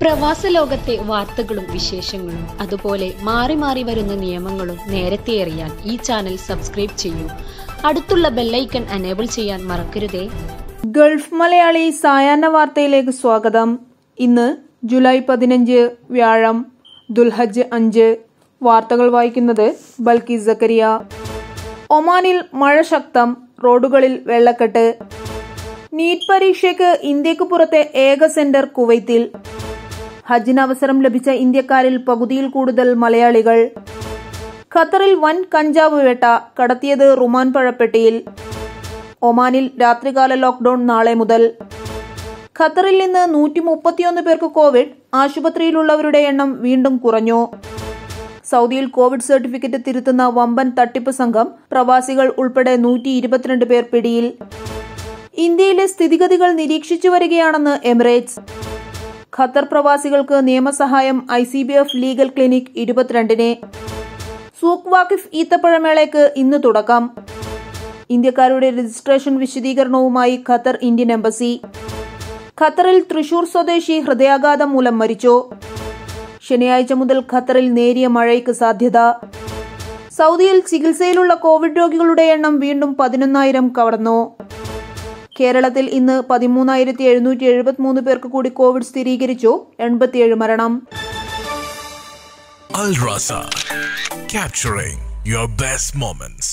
പ്രവാസ ലോകത്തെ വാർത്തകളും വിശേഷങ്ങളും അതുപോലെ മാറി മാറി വരുന്ന നിയമങ്ങളും നേരത്തെ അറിയാൻ ഈ ചാനൽ സബ്സ്ക്രൈബ് ചെയ്യൂ അടുത്തുള്ള ബെല്ലൈക്കൺ അനേബിൾ ചെയ്യാൻ മറക്കരുതേ ഗൾഫ് മലയാളി സായാഹ്ന വാർത്തയിലേക്ക് സ്വാഗതം ഇന്ന് ജൂലൈ പതിനഞ്ച് വ്യാഴം ദുൽഹജ്ജ് അഞ്ച് വാർത്തകൾ വായിക്കുന്നത് ബൽക്കി സക്കരിയ ഒമാനിൽ മഴ ശക്തം റോഡുകളിൽ വെള്ളക്കെട്ട് നീറ്റ് പരീക്ഷയ്ക്ക് ഇന്ത്യക്ക് പുറത്തെ ഏക സെന്റർ കുവൈത്തിൽ ഹജ്ജിന് അവസരം ലഭിച്ച ഇന്ത്യക്കാരിൽ പകുതിയിൽ കൂടുതൽ മലയാളികൾ ഖത്തറിൽ വൻ കഞ്ചാവ് വേട്ട കടത്തിയത് റുമാൻ പഴപ്പെട്ടിയിൽ ഒമാനിൽ രാത്രികാല ലോക്ഡൌൺ നാളെ മുതൽ ഖത്തറിൽ നിന്ന് നൂറ്റി മുപ്പത്തിയൊന്ന് പേർക്ക് കോവിഡ് ആശുപത്രിയിലുള്ളവരുടെ എണ്ണം വീണ്ടും കുറഞ്ഞു സൗദിയിൽ കോവിഡ് സർട്ടിഫിക്കറ്റ് തിരുത്തുന്ന വമ്പൻ തട്ടിപ്പ് സംഘം പ്രവാസികൾ ഉൾപ്പെടെ നൂറ്റി ഇരുപത്തിരണ്ട് പേർ പിടിയിൽ ഇന്ത്യയിലെ സ്ഥിതിഗതികൾ നിരീക്ഷിച്ചു വരികയാണെന്ന് എമിറേറ്റ്സ് ഖത്തർ പ്രവാസികൾക്ക് നിയമസഹായം I C B F legal clinic ഇരുപത്തിരണ്ടിന് സൂക്ക് വാക്കിഫ് ഈത്തപ്പഴമേളയ്ക്ക് ഇന്ന് തുടക്കം ഇന്ത്യക്കാരുടെ രജിസ്ട്രേഷൻ വിശദീകരണവുമായി ഖത്തർ ഇന്ത്യൻ എംബസി ഖത്തറിൽ തൃശൂർ സ്വദേശി ഹൃദയാഘാതം മൂലം മരിച്ചു ശനിയാഴ്ച മുതൽ ഖത്തറിൽ നേരിയ മഴയ്ക്ക് സാധ്യത സൗദിയിൽ ചികിത്സയിലുള്ള കോവിഡ് രോഗികളുടെ എണ്ണം വീണ്ടും പതിനൊന്നായിരം കടന്നു കേരളത്തിൽ ഇന്ന് പതിമൂന്നായിരത്തി എഴുന്നൂറ്റി എഴുപത്തിമൂന്ന് പേർക്ക് കൂടി കോവിഡ് സ്ഥിരീകരിച്ചു എൺപത്തിയേഴ് മരണം Al Rasa, capturing your best moments.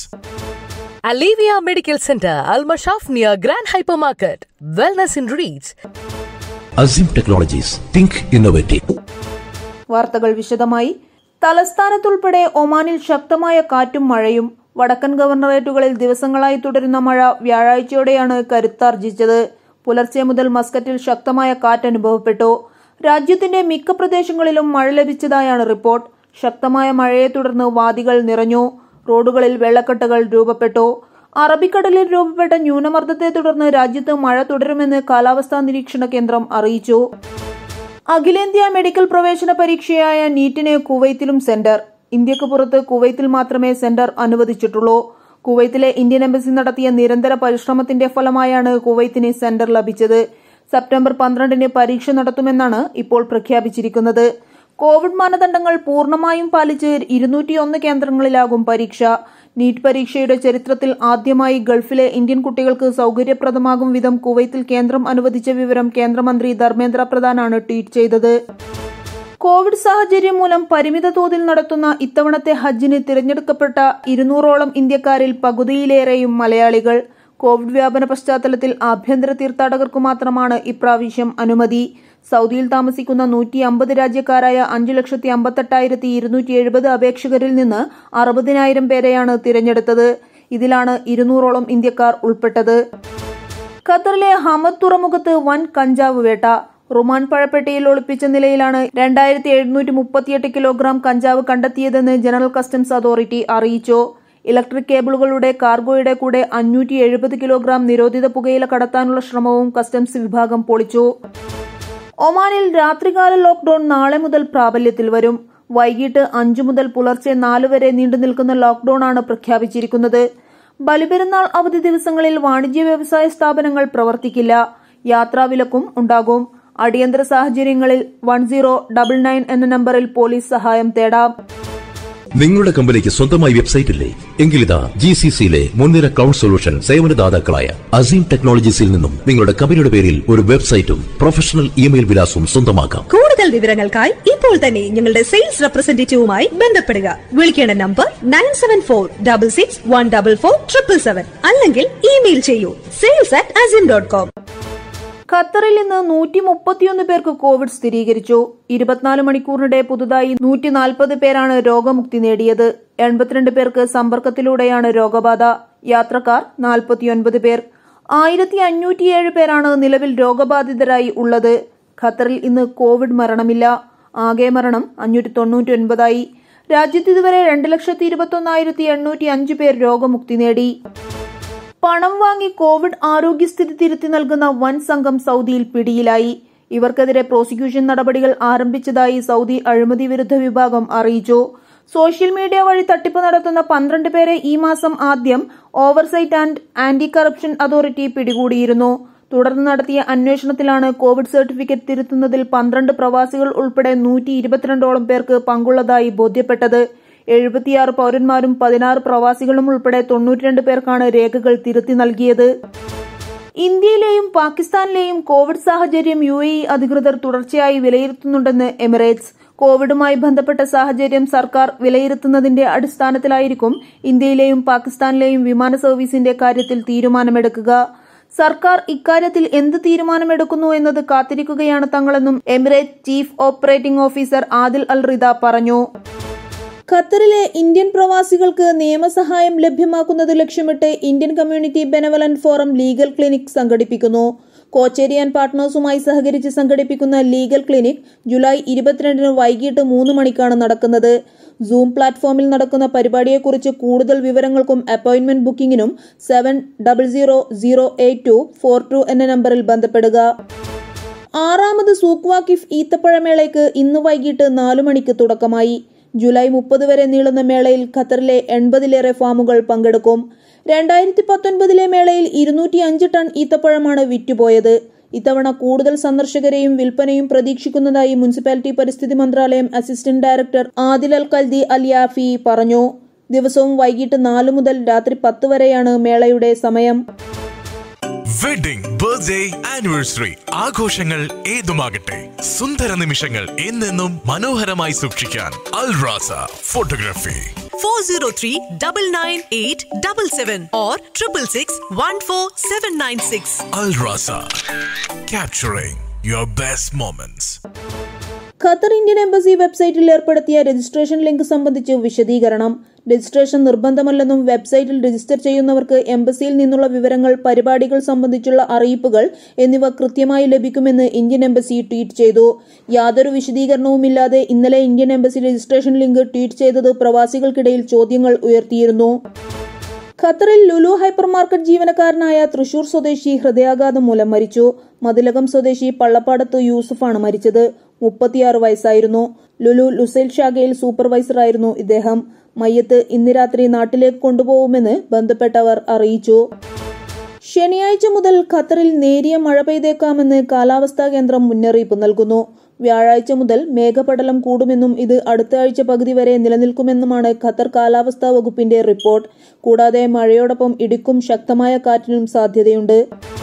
Alivia Medical Center, Al Mashaf near Grand Hypermarket. Wellness in Reach. Azim Technologies. Think innovative. വാർത്തകൾ വിശദമായി തലസ്ഥാനത്തുൾപ്പെടെ ഒമാനിൽ ശക്തമായ കാറ്റും മഴയും വടക്കൻ ഗവർണറേറ്റുകളിൽ ദിവസങ്ങളായി തുടരുന്ന മഴ വ്യാഴാഴ്ചയോടെയാണ് കരുത്താർജിച്ചത് പുലർച്ചെ മുതൽ മസ്കറ്റിൽ ശക്തമായ കാറ്റ് അനുഭവപ്പെട്ടു രാജ്യത്തിന്റെ മിക്ക പ്രദേശങ്ങളിലും മഴ ലഭിച്ചതായാണ് റിപ്പോർട്ട് ശക്തമായ മഴയെ തുടർന്ന് വാദികൾ നിറഞ്ഞു റോഡുകളിൽ വെള്ളക്കെട്ടുകൾ രൂപപ്പെട്ടു അറബിക്കടലിൽ രൂപപ്പെട്ട ന്യൂനമർദ്ദത്തെ തുടർന്ന് രാജ്യത്ത് മഴ തുടരുമെന്ന് കാലാവസ്ഥാ നിരീക്ഷണ കേന്ദ്രം അറിയിച്ചു അഖിലേന്ത്യാ മെഡിക്കൽ പ്രവേശന പരീക്ഷയായ നീറ്റിന് കുവൈത്തിലും സെന്റർ ഇന്ത്യക്ക് പുറത്ത് കുവൈത്തിൽ മാത്രമേ സെന്റർ അനുവദിച്ചിട്ടുള്ളൂ കുവൈത്തിലെ ഇന്ത്യൻ എംബസി നടത്തിയ നിരന്തര പരിശ്രമത്തിന്റെ ഫലമായാണ് കുവൈത്തിന് സെന്റർ ലഭിച്ചത് സെപ്റ്റംബർ പന്ത്രണ്ടിന് പരീക്ഷ നടത്തുമെന്നാണ് ഇപ്പോൾ പ്രഖ്യാപിച്ചിരിക്കുന്നത് കോവിഡ് മാനദണ്ഡങ്ങൾ പൂർണ്ണമായും പാലിച്ച് ഇരുന്നൂറ്റിയൊന്ന് കേന്ദ്രങ്ങളിലാകും പരീക്ഷ നീറ്റ് പരീക്ഷയുടെ ചരിത്രത്തിൽ ആദ്യമായി ഗൾഫിലെ ഇന്ത്യൻ കുട്ടികൾക്ക് സൌകര്യപ്രദമാകും വിധം കുവൈത്തിൽ കേന്ദ്രം അനുവദിച്ച വിവരം കേന്ദ്രമന്ത്രി ധർമ്മേന്ദ്ര പ്രധാനാണ് ട്വീറ്റ് ചെയ്തത് കോവിഡ് സാഹചര്യം മൂലം പരിമിത തോതിൽ നടത്തുന്ന ഇത്തവണത്തെ ഹജ്ജിന് തിരഞ്ഞെടുക്കപ്പെട്ട ഇരുന്നൂറോളം ഇന്ത്യക്കാരിൽ പകുതിയിലേറെയും മലയാളികൾ കോവിഡ് വ്യാപന പശ്ചാത്തലത്തിൽ ആഭ്യന്തര തീർത്ഥാടകർക്ക് മാത്രമാണ് ഇപ്രാവശ്യം അനുമതി സൗദിയിൽ താമസിക്കുന്ന നൂറ്റി അമ്പത് രാജ്യക്കാരായ അഞ്ചു ലക്ഷത്തി അമ്പത്തെട്ടായിരത്തി ഇരുന്നൂറ്റി എഴുപത് അപേക്ഷകരിൽ നിന്ന് അറുപതിനായിരം പേരെയാണ് തിരഞ്ഞെടുത്തത് ഇതിലാണ് ഇരുന്നൂറോളം ഇന്ത്യക്കാർ ഉൾപ്പെട്ടത് ഖത്തറിലെ ഹമദ് തുറമുഖത്ത് വൻ കഞ്ചാവ് വേട്ട റുമാൻ പഴപ്പെട്ടിയിൽ ഒളിപ്പിച്ച നിലയിലാണ് രണ്ടായിരത്തി എഴുന്നൂറ്റി മുപ്പത്തിയെട്ട് കിലോഗ്രാം കഞ്ചാവ് കണ്ടെത്തിയതെന്ന് ജനറൽ കസ്റ്റംസ് അതോറിറ്റി അറിയിച്ചു ഇലക്ട്രിക് കേബിളുകളുടെ കാർഗോയുടെ കൂടെ അഞ്ഞൂറ്റി എഴുപത് കിലോഗ്രാം നിരോധിത പുകയില കടത്താനുള്ള ശ്രമവും കസ്റ്റംസ് വിഭാഗം പൊളിച്ചു ഒമാനിൽ രാത്രികാല ലോക്ഡൌൺ നാളെ മുതൽ പ്രാബല്യത്തിൽ വരും വൈകിട്ട് അഞ്ചു മുതൽ പുലർച്ചെ നാല് വരെ നീണ്ടു നിൽക്കുന്ന ലോക്ഡൌൺ ആണ് പ്രഖ്യാപിച്ചിരിക്കുന്നത് ബലിപെരുന്നാൾ അവധി ദിവസങ്ങളിൽ വാണിജ്യ വ്യവസായ സ്ഥാപനങ്ങൾ പ്രവർത്തിക്കില്ല യാത്രാവിലക്കും ഉണ്ടാകും അടിയന്തര സാഹചര്യങ്ങളിൽ വൺ സീറോ ഡബിൾ നയൻ എന്ന നമ്പറിൽ പോലീസ് സഹായം തേടാം നിങ്ങളുടെ കമ്പനിക്ക് സ്വന്തമായി വെബ്സൈറ്റ് ഇല്ലേ എങ്കിലിതാ ജി സി സിയിലെ മുൻനിര ക്ലൗഡ് സൊല്യൂഷൻ സേവനദാതാക്കളായ അസീം ടെക്നോളജീസിൽ നിന്നും നിങ്ങളുടെ കമ്പനിയുടെ പേരിൽ ഒരു വെബ്സൈറ്റും പ്രൊഫഷണൽ ഇമെയിൽ വിലാസവും സ്വന്തമാക്കാം കൂടുതൽ വിവരങ്ങൾക്കായി ഇപ്പോൾ തന്നെ ഞങ്ങളുടെ സെയിൽസ് റെപ്രസെന്റേറ്റീവുമായി ബന്ധപ്പെടുക വിളിക്കേണ്ട number nine seven four double six one double four triple seven അല്ലെങ്കിൽ ഇമെയിൽ ചെയ്യൂ sales at Azeem dot com ഖത്തറിൽ ഇന്ന് നൂറ്റി മുപ്പത്തിയൊന്ന് പേർക്ക് കോവിഡ് സ്ഥിരീകരിച്ചു ഇരുപത്തിനാല് മണിക്കൂറിനിടെ പുതുതായി നൂറ്റി നാൽപ്പത് പേരാണ് രോഗമുക്തി നേടിയത് എൺപത്തിരണ്ട് പേർക്ക് സമ്പർക്കത്തിലൂടെയാണ് രോഗബാധ യാത്രക്കാർ നാൽപ്പത്തിയൊൻപത് പേർ ആയിരത്തി അഞ്ഞൂറ്റിയേഴ് പേരാണ് നിലവിൽ രോഗബാധിതരായി ഉള്ളത് ഖത്തറിൽ ഇന്ന് കോവിഡ് മരണമില്ല ആകെ മരണം അഞ്ഞൂറ്റി തൊണ്ണൂറ്റി ഒൻപതായി രാജ്യത്ത് ഇതുവരെ രണ്ട് ലക്ഷത്തി ഇരുപത്തൊന്നായിരത്തി എണ്ണൂറ്റി അഞ്ച് പേർ രോഗമുക്തി നേടി പണം വാങ്ങി കോവിഡ് ആരോഗ്യസ്ഥിതി തിരുത്തി നൽകുന്ന വൻ സംഘം സൗദിയിൽ പിടിയിലായി ഇവർക്കെതിരെ പ്രോസിക്യൂഷൻ നടപടികൾ ആരംഭിച്ചതായി സൗദി അഴിമതി വിരുദ്ധ വിഭാഗം അറിയിച്ചു സോഷ്യൽ മീഡിയ വഴി തട്ടിപ്പ് നടത്തുന്ന പന്ത്രണ്ട് പേരെ ഈ മാസം ആദ്യം oversight and anti corruption authority പിടികൂടിയിരുന്നു തുടർന്ന് നടത്തിയ അന്വേഷണത്തിലാണ് കോവിഡ് സർട്ടിഫിക്കറ്റ് തിരുത്തുന്നതിൽ പന്ത്രണ്ട് പ്രവാസികൾ ഉൾപ്പെടെ നൂറ്റി ഇരുപത്തിരണ്ടോളം പേർക്ക് പങ്കുള്ളതായി ബോധ്യപ്പെട്ടത് എഴുപത്തിയാറ് പൌരന്മാരും പതിനാറ് പ്രവാസികളും ഉൾപ്പെടെ തൊണ്ണൂറ്റിരണ്ട് പേർക്കാണ് രേഖകൾ തിരുത്തി നൽകിയത് ഇന്ത്യയിലെയും പാകിസ്ഥാനിലെയും കോവിഡ് സാഹചര്യം യു എ ഇ അധികൃതർ തുടർച്ചയായി വിലയിരുത്തുന്നുണ്ടെന്ന് എമിറേറ്റ്സ് കോവിഡുമായി ബന്ധപ്പെട്ട സാഹചര്യം സർക്കാർ വിലയിരുത്തുന്നതിന്റെ അടിസ്ഥാനത്തിലായിരിക്കും ഇന്ത്യയിലെയും പാകിസ്ഥാനിലെയും വിമാന സർവീസിന്റെ കാര്യത്തിൽ തീരുമാനമെടുക്കുക സർക്കാർ ഇക്കാര്യത്തിൽ എന്ത് തീരുമാനമെടുക്കുന്നു എന്നത് കാത്തിരിക്കുകയാണ് തങ്ങളെന്നും Emirate chief operating officer Adil Al Rida പറഞ്ഞു ഖത്തറിലെ ഇന്ത്യൻ പ്രവാസികൾക്ക് നിയമസഹായം ലഭ്യമാക്കുന്നത് ലക്ഷ്യമിട്ട് Indian community benevolent forum legal clinic സംഘടിപ്പിക്കുന്നു കോച്ചേരി ആൻഡ് പാർട്ട്നേഴ്സുമായി സഹകരിച്ച് സംഘടിപ്പിക്കുന്ന ലീഗൽ ക്ലിനിക് ജൂലൈ ഇരുപത്തിരണ്ടിന് വൈകിട്ട് മൂന്ന് മണിക്കാണ് നടക്കുന്നത് സൂം പ്ലാറ്റ്ഫോമിൽ നടക്കുന്ന പരിപാടിയെക്കുറിച്ച് കൂടുതൽ വിവരങ്ങൾക്കും അപ്പോയിന്റ്മെന്റ് ബുക്കിംഗിനും seven double zero zero eight two four two എന്ന നമ്പറിൽ ബന്ധപ്പെടുക ആറാമത് സൂക്ക് വാക്കിഫ് ഈത്തപ്പഴമേളയ്ക്ക് ഇന്ന് വൈകിട്ട് നാലു മണിക്ക് തുടക്കമായി ജൂലൈ മുപ്പത് വരെ നീളുന്ന മേളയിൽ ഖത്തറിലെ എൺപതിലേറെ ഫാമുകൾ പങ്കെടുക്കും രണ്ടായിരത്തി പത്തൊൻപതിലെ മേളയിൽ ഇരുന്നൂറ്റി അഞ്ച് ടൺ ഈത്തപ്പഴമാണ് വിറ്റുപോയത് ഇത്തവണ കൂടുതൽ സന്ദർശകരെയും വിൽപ്പനയും പ്രതീക്ഷിക്കുന്നതായി മുനിസിപ്പാലിറ്റി പരിസ്ഥിതി മന്ത്രാലയം assistant director Adil Al Khaldi Al Yafi പറഞ്ഞു ദിവസവും വൈകിട്ട് നാലു മുതൽ രാത്രി പത്ത് വരെയാണ് മേളയുടെ സമയം വെഡിംഗ് ബർത്ത്ഡേ ആനിവേഴ്സറി ആഘോഷങ്ങൾ ഏതുമാകട്ടെ സുന്ദര നിമിഷങ്ങൾ എന്നെന്നും മനോഹരമായി സൂക്ഷിക്കാൻ Alrasa photography 403 998 77 or 666 14796. Alrasa capturing your best moments Qatar Indian embassy website ഏർപ്പെടുത്തിയ രജിസ്ട്രേഷൻ ലിങ്ക് സംബന്ധിച്ച് വിശദീകരണം രജിസ്ട്രേഷൻ നിർബന്ധമല്ലെന്നും വെബ്സൈറ്റിൽ രജിസ്റ്റർ ചെയ്യുന്നവർക്ക് എംബസിയിൽ നിന്നുള്ള വിവരങ്ങൾ പരിപാടികൾ സംബന്ധിച്ചുള്ള അറിയിപ്പുകൾ എന്നിവ കൃത്യമായി ലഭിക്കുമെന്ന് ഇന്ത്യൻ എംബസി ട്വീറ്റ് ചെയ്തു യാതൊരു വിശദീകരണവുമില്ലാതെ ഇന്നലെ Indian embassy registration link tweet ചെയ്തത് പ്രവാസികൾക്കിടയിൽ ചോദ്യങ്ങൾ ഉയർത്തിയിരുന്നു ഖത്തറിൽ ലുലു ഹൈപ്പർ മാർക്കറ്റ് ജീവനക്കാരനായ തൃശൂർ സ്വദേശി ഹൃദയാഘാതം മൂലം മരിച്ചു മതിലകം സ്വദേശി പള്ളപ്പാടത്ത് യൂസുഫാണ് മരിച്ചത് മുപ്പത്തിയാറ് വയസ്സായിരുന്നു ലുലു ലുസൈൽ ശാഖയിൽ സൂപ്പർവൈസറായിരുന്നു ഇദ്ദേഹം മയ്യത്ത് ഇന്ന് രാത്രി നാട്ടിലേക്ക് കൊണ്ടുപോകുമെന്ന് ബന്ധപ്പെട്ടവർ അറിയിച്ചു ശനിയാഴ്ച മുതൽ ഖത്തറിൽ നേരിയ മഴ പെയ്തേക്കാമെന്ന് കാലാവസ്ഥാ കേന്ദ്രം മുന്നറിയിപ്പ് നൽകുന്നു വ്യാഴാഴ്ച മുതൽ മേഘപടലം കൂടുമെന്നും ഇത് അടുത്ത ആഴ്ച പകുതി വരെ നിലനിൽക്കുമെന്നുമാണ് ഖത്തർ കാലാവസ്ഥാ വകുപ്പിന്റെ റിപ്പോർട്ട് കൂടാതെ മഴയോടൊപ്പം ഇടിക്കും ശക്തമായ കാറ്റിനും സാധ്യതയുണ്ട്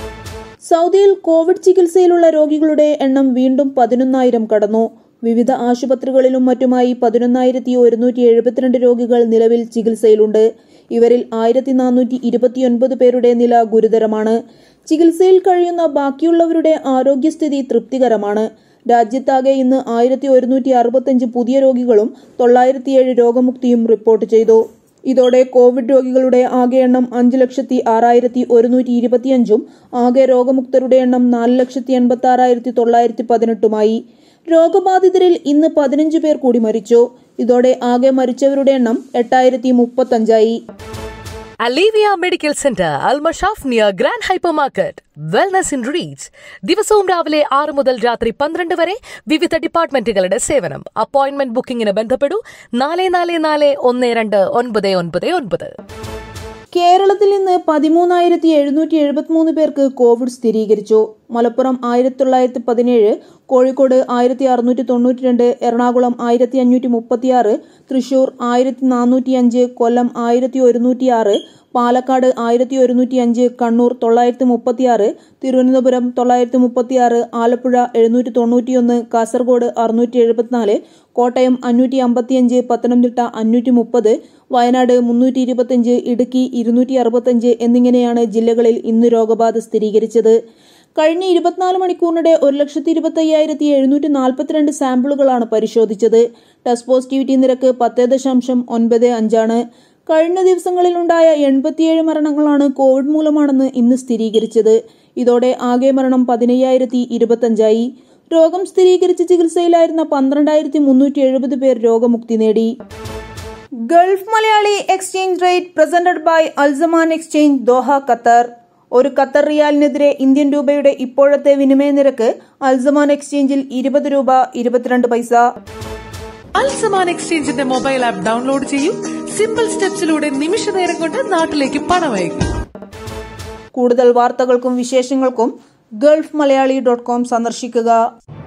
സൗദിയിൽ കോവിഡ് ചികിത്സയിലുള്ള രോഗികളുടെ എണ്ണം വീണ്ടും പതിനൊന്നായിരം കടന്നു വിവിധ ആശുപത്രികളിലും മറ്റുമായി പതിനൊന്നായിരത്തി ഒരുന്നൂറ്റി എഴുപത്തിരണ്ട് രോഗികൾ നിലവിൽ ചികിത്സയിലുണ്ട് ഇവരിൽ ആയിരത്തി നാനൂറ്റി ഇരുപത്തിയൊൻപത് പേരുടെ നില ഗുരുതരമാണ് ചികിത്സയിൽ കഴിയുന്ന ബാക്കിയുള്ളവരുടെ ആരോഗ്യസ്ഥിതി തൃപ്തികരമാണ് രാജ്യത്താകെ ഇന്ന് ആയിരത്തി ഒരുന്നൂറ്റി അറുപത്തഞ്ച് പുതിയ രോഗികളും തൊള്ളായിരത്തിയേഴ് രോഗമുക്തിയും റിപ്പോർട്ട് ചെയ്തു ഇതോടെ കോവിഡ് രോഗികളുടെ ആകെ എണ്ണം അഞ്ച് ലക്ഷത്തി ആറായിരത്തി ഒരുന്നൂറ്റി ഇരുപത്തിയഞ്ചും ആകെ രോഗമുക്തരുടെ എണ്ണം നാല് ലക്ഷത്തി എൺപത്തി ആറായിരത്തി തൊള്ളായിരത്തി പതിനെട്ടുമായി രോഗബാധിതരിൽ ഇന്ന് പതിനഞ്ച് പേർ കൂടി മരിച്ചു ഇതോടെ ആകെ മരിച്ചവരുടെ എണ്ണം എട്ടായിരത്തി മുപ്പത്തഞ്ചായി Alivia medical centre Al Mashaf near grand hypermarket wellness in reach ദിവസവും രാവിലെ ആറ് മുതൽ രാത്രി പന്ത്രണ്ട് വരെ വിവിധ ഡിപ്പാർട്ട്മെന്റുകളുടെ സേവനം അപ്പോയിന്റ്മെന്റ് ബുക്കിംഗിന് ബന്ധപ്പെടൂ നാല് നാല് നാല് ഒന്ന് രണ്ട് ഒൻപത് ഒൻപത് ഒൻപത് കേരളത്തിൽ ഇന്ന് പതിമൂന്നായിരത്തി എഴുന്നൂറ്റി എഴുപത്തിമൂന്ന് പേർക്ക് കോവിഡ് സ്ഥിരീകരിച്ചു മലപ്പുറം ആയിരത്തി തൊള്ളായിരത്തി പതിനേഴ് കോഴിക്കോട് ആയിരത്തി അറുന്നൂറ്റി തൊണ്ണൂറ്റി രണ്ട് എറണാകുളം ആയിരത്തി അഞ്ഞൂറ്റി മുപ്പത്തിയാറ് തൃശൂർ ആയിരത്തി നാനൂറ്റി അഞ്ച് കൊല്ലം ആയിരത്തി ഒരുന്നൂറ്റി ആറ് പാലക്കാട് ആയിരത്തി ഒരുന്നൂറ്റി അഞ്ച് കണ്ണൂർ തൊള്ളായിരത്തി മുപ്പത്തിയാറ് തിരുവനന്തപുരം തൊള്ളായിരത്തി മുപ്പത്തിയാറ് ആലപ്പുഴ എഴുന്നൂറ്റി തൊണ്ണൂറ്റിയൊന്ന് കാസർഗോഡ് അറുന്നൂറ്റി എഴുപത്തിനാല് കോട്ടയം അഞ്ഞൂറ്റി അമ്പത്തിയഞ്ച് പത്തനംതിട്ട അഞ്ഞൂറ്റി മുപ്പത് വയനാട് മുന്നൂറ്റി ഇരുപത്തിയഞ്ച് ഇടുക്കി ഇരുന്നൂറ്റി അറുപത്തഞ്ച് എന്നിങ്ങനെയാണ് ജില്ലകളിൽ ഇന്ന് രോഗബാധ സ്ഥിരീകരിച്ചത് കഴിഞ്ഞ ഇരുപത്തിനാല് മണിക്കൂറിനിടെ ഒരു ലക്ഷത്തി ഇരുപത്തി അയ്യായിരത്തി എഴുന്നൂറ്റി നാൽപ്പത്തിരണ്ട് സാമ്പിളുകളാണ് പരിശോധിച്ചത് ടെസ്റ്റ് പോസിറ്റിവിറ്റി നിരക്ക് പത്ത് ദശാംശം ഒൻപത് അഞ്ചാണ് കഴിഞ്ഞ ദിവസങ്ങളിലുണ്ടായ എൺപത്തിയേഴ് മരണങ്ങളാണ് കോവിഡ് മൂലമാണെന്ന് ഇന്ന് സ്ഥിരീകരിച്ചത് ഇതോടെ ആകെ മരണം പതിനയ്യായിരത്തി ഇരുപത്തഞ്ചായി രോഗം സ്ഥിരീകരിച്ച് ചികിത്സയിലായിരുന്ന പന്ത്രണ്ടായിരത്തി മുന്നൂറ്റി എഴുപത് പേർ രോഗമുക്തി നേടി Gulf Malayali exchange rate presented by Alzaman exchange Doha Qatar ഒരു ഖത്തർ റിയാലിനെതിരെ ഇന്ത്യൻ രൂപയുടെ ഇപ്പോഴത്തെ വിനിമയ നിരക്ക് അൽസമാൻ എക്സ്ചേഞ്ചിൽ ഇരുപത് രൂപ ഇരുപത്തിരണ്ട് പൈസ അൽസമാൻ എക്സ്ചേഞ്ചിന്റെ മൊബൈൽ ആപ്പ് ഡൗൺലോഡ് ചെയ്യൂ സിമ്പിൾ സ്റ്റെപ്സിലൂടെ നിമിഷ നേരം കൊണ്ട് നാട്ടിലേക്ക് പണം അയക്കും കൂടുതൽ വാർത്തകൾക്കും വിശേഷങ്ങൾക്കും ഗൾഫ് മലയാളി ഡോട്ട് കോം സന്ദർശിക്കുക